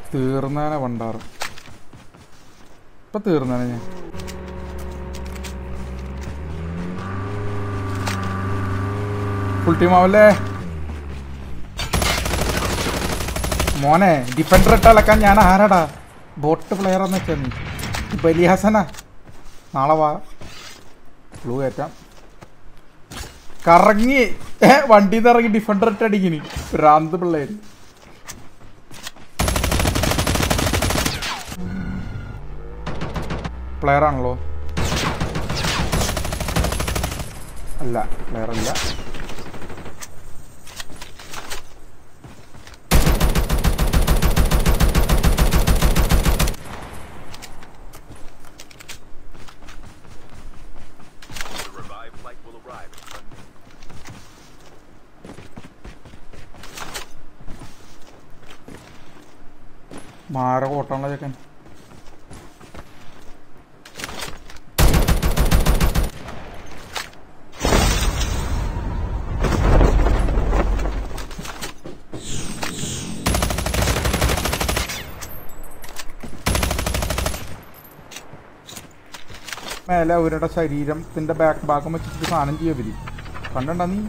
തീർന്നേനെ വണ്ടാറ് ഇപ്പൊ തീർന്നേനെ ഞാൻ full team ആവല്ലേ മോനെ ഡിഫൻഡർ ഇട്ട് അലക്കാൻ ഞാൻ ആരാടാ ബോട്ട് പ്ലെയർ എന്ന് വെച്ചാ നീ ബലിഹാസനാ നാളെ വാ ബ്ലൂ കയറ്റാം കറങ്ങി ഏ വണ്ടിയിൽ നിന്ന് ഇറങ്ങി ഡിഫൻഡർ ഇട്ട് അടിക്കിനി ഭ്രാന്ത് പിള്ളേര് പ്ലെയർ ആണല്ലോ അല്ല പ്ലെയർ അല്ല The revived flight will arrive. മാര കോട്ടാണല്ലോ ചെക്കൻ മേലെ അവരുടെ ശരീരത്തിന്റെ ബാക്ക് ഭാഗം വെച്ചിട്ട് സാധനം ചെയ്യവര് കണ്ടണ്ട നീ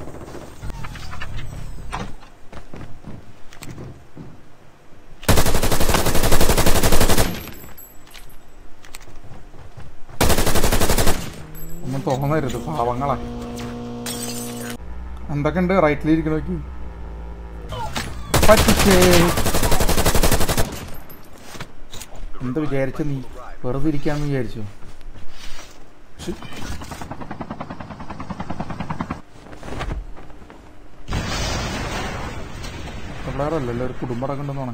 ഒന്നും തോന്നരുത് പാവങ്ങളാ എന്തൊക്കെ ഉണ്ട് റൈറ്റിലിരിക്കണ നോക്കി പറ്റിച്ചേ എന്ത് വിചാരിച്ച നീ വെറുതെ ഇരിക്കാന്ന് വിചാരിച്ചു ശ്ശി. പിള്ളേരല്ലല്ലോ ഒരു കുടുംബം അടക്കണ്ടെന്നാണ്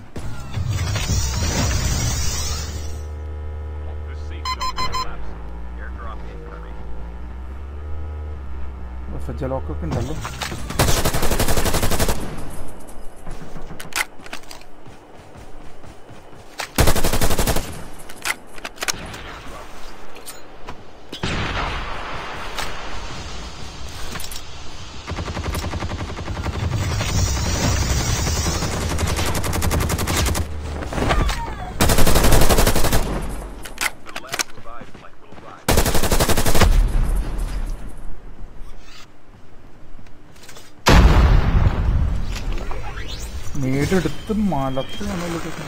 The safe zone collapsed. Airdrop incoming. F H ലോക്കൊക്കെ ഉണ്ടല്ലോ The last revived flight will arrive. നേടെടുത്ത് മലത്ത് ആണല്ലോ ഇതൊക്കെ.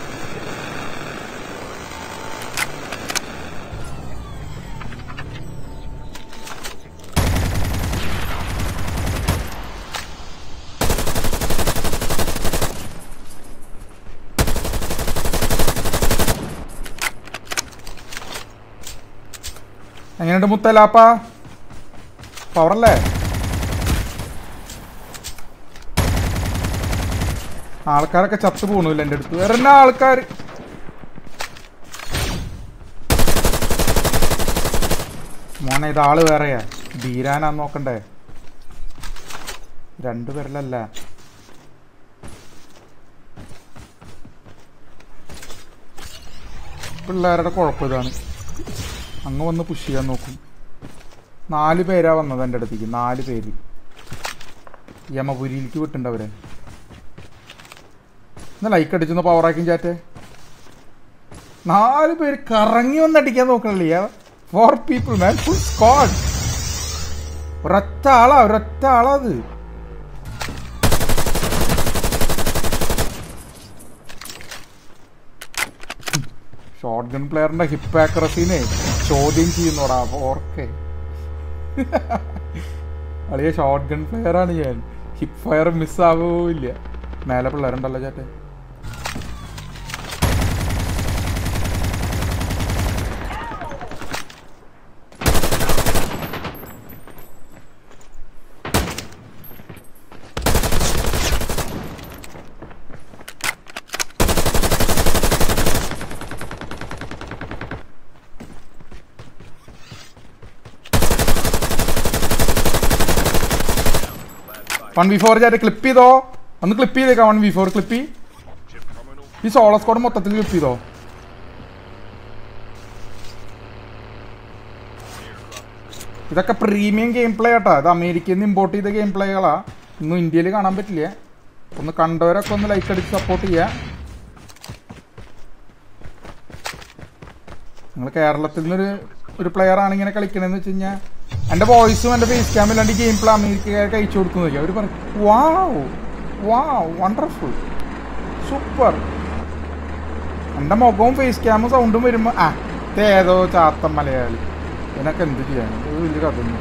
എങ്ങനെയുണ്ട് മുത്തലാപ്പ പവറല്ലേ ആൾക്കാരൊക്കെ ചത്തു പോണില്ല എൻ്റെ അടുത്ത് വരുന്ന ആൾക്കാർ മോനെ ഇത് ആള് വേറെയാ ബീരാനാന്ന് നോക്കണ്ടേ രണ്ടു പേരിലല്ല പിള്ളേരുടെ കുഴപ്പം ഇതാണ് അങ്ങ് വന്ന് പുഷ് ചെയ്യാൻ നോക്കും നാല് പേരാ വന്നത് എൻ്റെ അടുത്തേക്ക് നാല് പേര് യമപുരിയിലേക്ക് വിട്ടുണ്ട് അവരെ എന്നാ ലൈക്ക് അടിച്ചൊന്ന് പവറാക്കും ചാറ്റെ നാല് പേര് കറങ്ങി വന്ന് അടിക്കാൻ നോക്കണില്ലേ four people man full squad ഒരൊറ്റ ആളാ ഒരൊറ്റ ആളാ അത് ഷോർട്ട് ഗൺ പ്ലെയറിന്റെ ഹിപ്പ് ആക്രസീനെ ചോദ്യം ചെയ്യുന്നോടാ ഓർക്കെ അളിയ ഷോർട്ട് ഗൺ പ്ലെയർ ആണ് ഞാൻ ഹിപ്പ് ഫയർ മിസ്സാവില്ല മേലെ പിള്ളേരുണ്ടല്ലോ ചേട്ടെ വൺ വി ഫോർ ചേട്ടൻ ക്ലിപ്പ് ചെയ്തോ ഒന്ന് ക്ലിപ്പ് ചെയ്തേക്കാം one v four clip Chip terminal. ഈ സോളോ സ്ക്വാഡ് മൊത്തത്തിൽ ക്ലിപ്പ് ചെയ്തോ ഇതൊക്കെ പ്രീമിയം ഗെയിം പ്ലേ ആട്ടാ ഇത് അമേരിക്കയിൽ നിന്ന് ഇമ്പോർട്ട് ചെയ്ത ഗെയിം പ്ലേകളാ ഇന്നും ഇന്ത്യയിൽ കാണാൻ പറ്റില്ല ഒന്ന് കണ്ടവരൊക്കെ ഒന്ന് ലൈക്ക് അടിച്ച് സപ്പോർട്ട് ചെയ്യുക നിങ്ങൾ കേരളത്തിൽ നിന്നൊരു ഒരു പ്ലെയർ ആണ് ഇങ്ങനെ കളിക്കണമെന്ന് വെച്ച് കഴിഞ്ഞാൽ എൻ്റെ വോയിസും എൻ്റെ ഫേസ് ക്യാമും ഇല്ലാണ്ട് ഗെയിം പ്ലേ അമേരിക്കക്കാർക്ക് അയച്ചു കൊടുത്തു നോക്കി അവർ പറയും വാവ് വാവ് വണ്ടർഫുൾ സൂപ്പർ എൻ്റെ മുഖവും ഫേസ് ക്യാമും സൗണ്ടും വരുമ്പോൾ ആ ഇത് ഏതോ ചാത്തൻ മലയാളി ഇതിനൊക്കെ എന്ത് ചെയ്യാൻ ഇത് വലിയ കഥയൊന്നും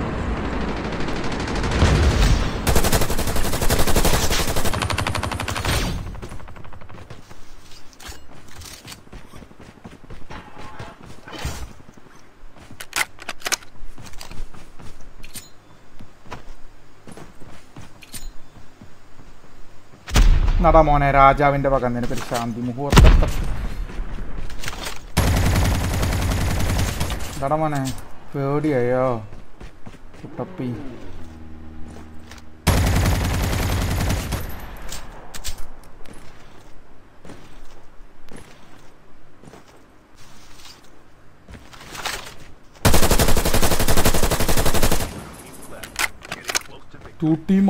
നട മോനെ രാജാവിന്റെ വക നിനക്കൊരു ശാന്തി മുഹൂർത്തത്തെ നട മോനെ പേടിയായോ കുട്ടപ്പി Getting close to victory. Two ടീമോ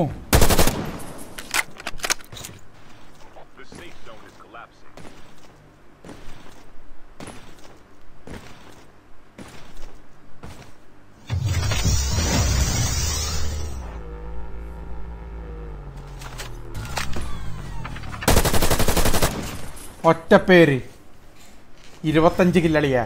The safe zone is collapsing. ഒറ്റ പേര് ഇരുപത്തഞ്ച് കില്ലളിയാ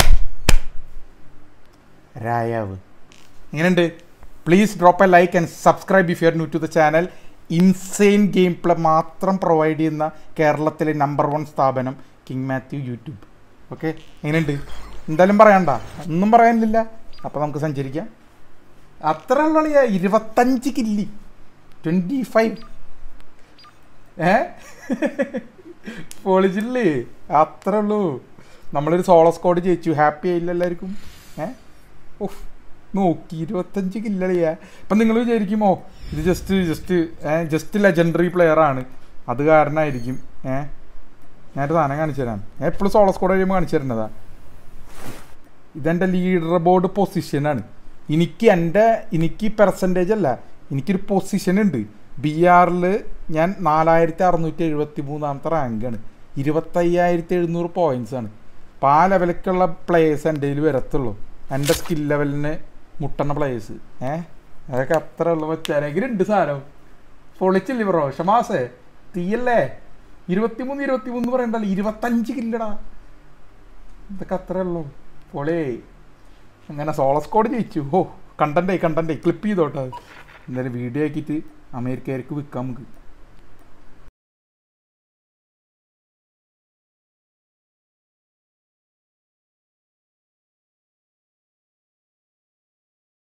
രായാവ് എങ്ങനെയുണ്ട് please drop a like and subscribe if you new to the channel insane game play മാത്രം പ്രൊവൈഡ് ചെയ്യുന്ന കേരളത്തിലെ നമ്പർ വൺ സ്ഥാപനം കിങ് മാത്യു യൂട്യൂബ് ഓക്കെ എങ്ങനെയുണ്ട് എന്തായാലും പറയണ്ട ഒന്നും പറയാനില്ല അപ്പോൾ നമുക്ക് സഞ്ചരിക്കാം അത്ര ഉള്ളിയ ഇരുപത്തഞ്ച് കില്ലി ട്വൻറ്റി ഫൈവ് ഏ പൊളിച്ചില്ലേ അത്രേ ഉള്ളൂ നമ്മളൊരു സോളോ സ്കോഡ് ജയിച്ചു ഹാപ്പി ആയില്ല എല്ലാവർക്കും ഏ ഓഹ് നോക്കി ഇരുപത്തഞ്ച് കില്ലളിയാ അപ്പം നിങ്ങൾ വിചാരിക്കുമോ ഇത് just just uh just legendary player ആണ് അത് കാരണമായിരിക്കും ഏ ഞാനൊരു സാധനം കാണിച്ചു തരാം ഞാൻ എപ്പോഴും സോളോ സ്കോഡ് കഴിയുമ്പോൾ കാണിച്ചു തരുന്നതാ ഇതെൻ്റെ ലീഡർ ബോർഡ് പൊസിഷനാണ് എനിക്ക് എൻ്റെ എനിക്ക് പെർസെൻറ്റേജ് അല്ല എനിക്കൊരു പൊസിഷൻ ഉണ്ട് ബി ആറിൽ ഞാൻ നാലായിരത്തി അറുന്നൂറ്റി എഴുപത്തി മൂന്നാമത്തെ റാങ്കാണ് ഇരുപത്തയ്യായിരത്തി എഴുന്നൂറ് പോയിൻറ്റ്സ് ആണ് അപ്പോൾ ആ ലെവലിലേക്കുള്ള പ്ലേയേഴ്സ് എൻ്റെ കയ്യിൽ വരത്തുള്ളൂ എൻ്റെ സ്കിൽ ലെവലിന് മുട്ടണ പ്ലേയേഴ്സ് ഏ അതൊക്കെ അത്ര ഉള്ള വെച്ചാലെങ്കിലുണ്ട് സാധനം പൊളിച്ചില്ലേ ബ്രോ ഷമാസേ തീയല്ലേ ഇരുപത്തിമൂന്ന് ഇരുപത്തിമൂന്ന് പറയണ്ടല്ലോ ഇരുപത്തഞ്ച് കില്ലടാ ഇതൊക്കെ അത്രേ ഉള്ളൂ പൊളേ അങ്ങനെ സോളോ സ്കോഡ് ജയിച്ചു ഓ കണ്ടൻ്റായി കണ്ടൻ്റായി ക്ലിപ്പ് ചെയ്തോട്ടെ എന്തായാലും വീഡിയോ ആക്കിയിട്ട് അമേരിക്കയിലേക്ക് വിൽക്കാം നമുക്ക്